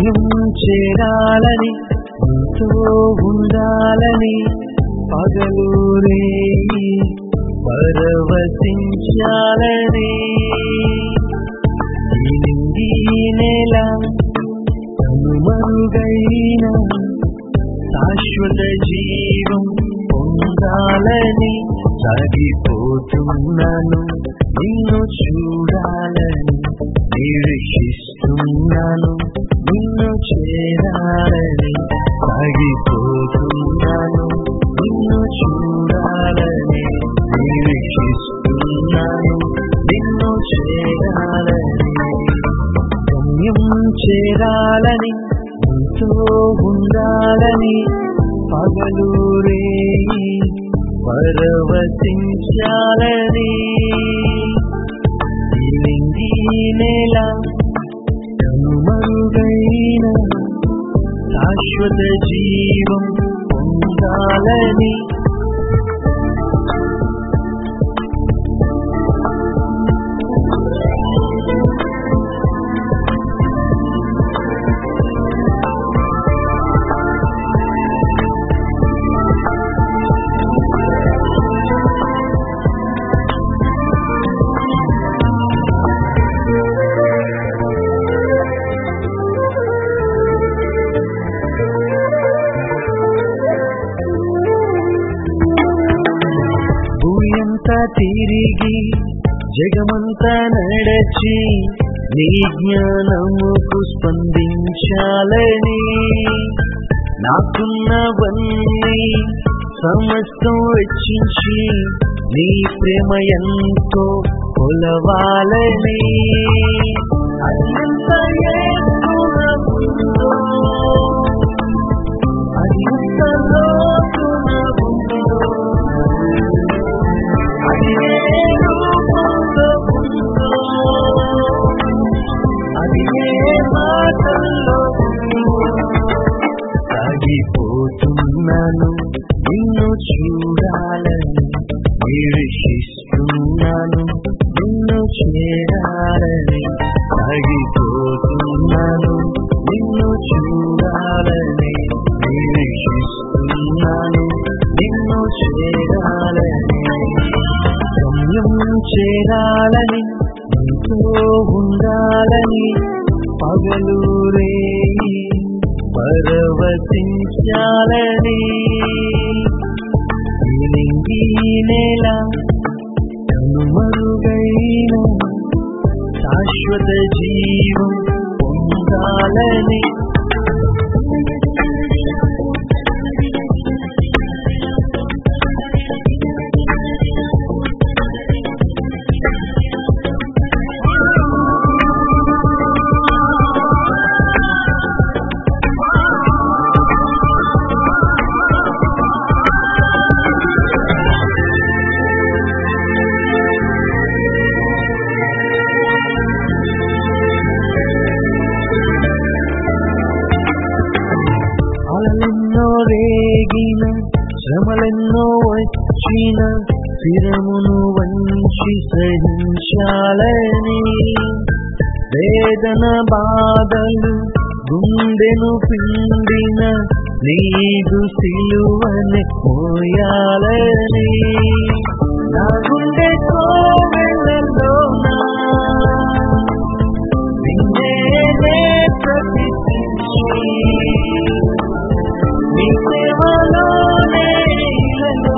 గమ్యం చేరాలని నీతో ఉండాలని పగలూరే పరవశించాలని ఈ నింగి నేల కనుమరుగైన శాశ్వత జీవం పొందాలని సాగిపోతున్నాను నిన్ను చూడాలని నిరీక్షిస్తున్నాను నిన్ను చేరాలని సాగిపోతున్నాను నిన్ను చూడాలని నిరీక్షిస్తున్నాను నిన్ను చేరాలని గమ్యం చేరాలని నీతో ఉండాలని పగలూరే పరవశించాలని ఈ నింగి నేల కనుమరుగైన శాశ్వత జీవం పొందాలని భూయంతా తిరిగి జగమంతా నడచి నీ జ్ఞానముకు స్పందించాలని నాకున్నవన్నీ సమస్తం వెచ్చించి నీ ప్రేమ ఎంతో కొలవాలని అత్యంత ఎత్తున ఉందో, అది ఎంత లోతున ఉందో, అది ఏ రూపంలో ఉందో, అది ఏ మాటల్లో ఉందో, సాగిపోతున్నాను నిన్ను చూడాలని నిరీక్షిస్తున్నాను నిన్ను చేరాలని సాగిపోతున్నాను నిన్ను చూడాలని నిరీక్షిస్తున్నాను నిన్ను చేరాలని గమ్యం చేరాలని నీతో ఉండాలని పగలూరే పరవశించాలని ఈ నింగి నేల కనుమరుగైన శాశ్వత జీవం పొందాలని అలలెన్నో రేగిన శ్రమలెన్నో వచ్చిన స్థిరమును వంచి సహించాలని వేదన బాధలు గుండెను పిండిన నీదు సిలువని మోయాలని నా గుండె కోవెలలోనా నిన్నే ప్రతిష్ఠించి నీ సేవలోనే ఇలలో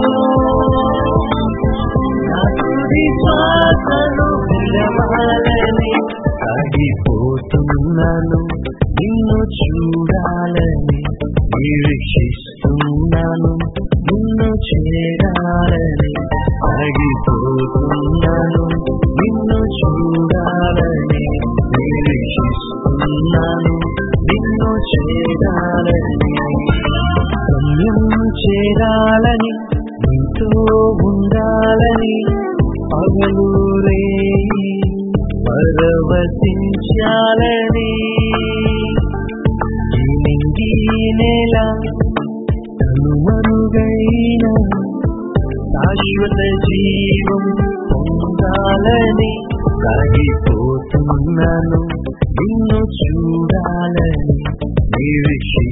నా తుది శ్వాసను విడవాలని సాగిపోతున్నాను నిన్ను చూడాలని నిరీక్షిస్తున్నాను నిన్ను చేరాలని సాగిపోతున్నాను నిన్ను చూడాలని నిరీక్షిస్తున్నాను నిన్ను చేరాలని గమ్యం చేరాలని నీతో ఉండాలని పగలూరే పరవశించాలని ఈ నింగి నేల కనుమరుగైన శాశ్వత జీవం పొందాలని సాగిపోతున్నాను నిన్ను చూడాలని విషయం